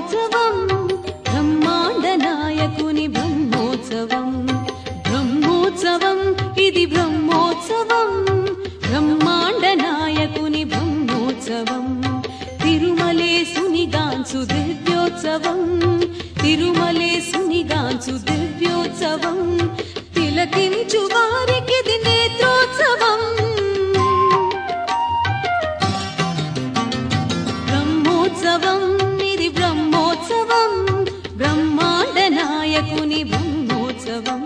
బ్రహ్మోత్సవం బ్రహ్మాండ నాయకుని బ్రహ్మోత్సవం బ్రహ్మోత్సవం ఇది బ్రహ్మోత్సవం బ్రహ్మాండ నాయకుని బ్రహ్మోత్సవం తిరుమలేసుని గాంచు దివ్యోత్సవం తిరుమలేసుని గాంచు దివ్యోత్సవం తిలకించు వారికిది నేత్రోత్సవం బ్రహ్మోత్సవం ఇది బ్రహ్మోత్సవం బ్రహ్మాండ నాయకుని బ్రహ్మోత్సవం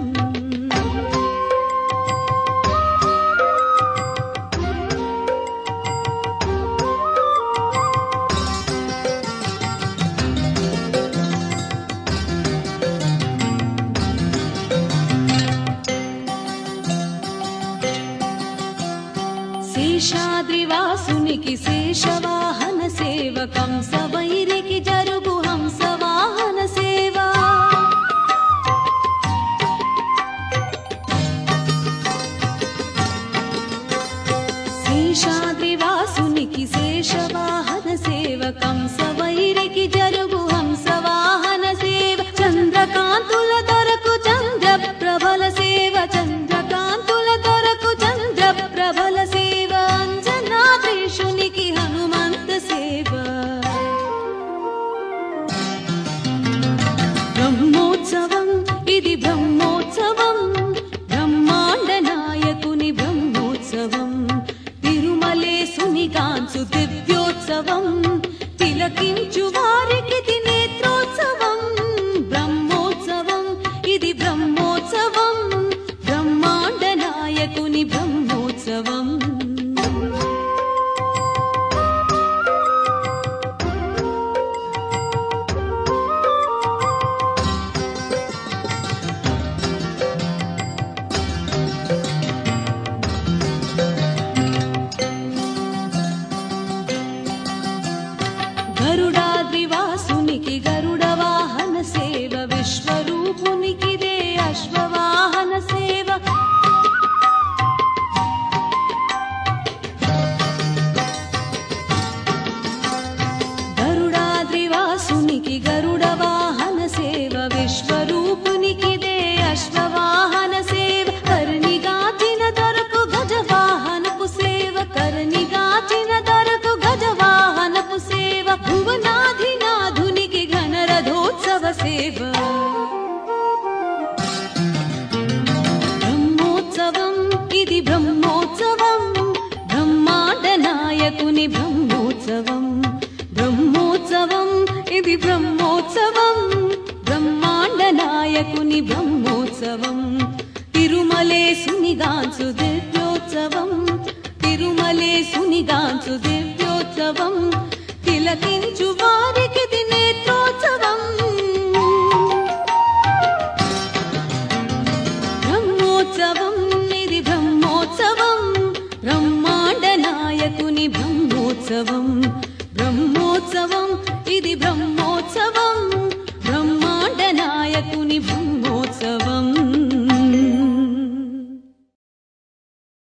శేషాద్రివాసునికి శేషవాహన సేవ కంసవైరికి జరుగు హంసవాహన సేవ శేషాద్రివాసునికి శేషవాహన సేవ కంసవైరికి జరుగు హంసవాహన సేవ చంద్రకాంతుల దొరకు చంద్ర ప్రభల సేవ చంద్రకాంతుల దొరకు చంద్ర ప్రభల సేవ అంజనాద్రీషునికి హనుమంత సేవ బ్రహ్మోత్సవం ఇది బ్రహ్మోత్సవం బ్రహ్మాండ నాయకుని బ్రహ్మోత్సవం తిరుమలేసుని కాంచు దివ్యోత్సవం తిలకించు వారికి ఇది నేత్రోత్సవం బ్రహ్మోత్సవం ఇది బ్రహ్మోత్సవం బ్రహ్మాండ నాయకుని బ్రహ్మోత్సవం గరుడాద్రివాసునికి గరుడ వాహన సేవ విశ్వరూపునికిదే అశ్వవాహన సేవ గరుడాద్రివాసునికి గరుడ వాహన సేవ విశ్వరూపునికిదే అశ్వవాహన సేవ కర్ణిగాచిన దొరకు గజవాహనపు సేవ కర్ణిగాచిన దొరకు గజవాహనపు సేవ భువనాధినాధునికి ఘనరథోత్సవ సేవ బ్రహ్మోత్సవం ఇది బ్రహ్మోత్సవం బ్రహ్మాండ నాయకుని బ్రహ్మోత్సవం బ్రహ్మోత్సవం ఇది బ్రహ్మోత్సవం బ్రహ్మాండ నాయకుని బ్రహ్మోత్సవం తిరుమలేసుని గాంచు దివ్యోత్సవం తిరుమలేసుని గాంచు దివ్యోత్సవం తిలకించు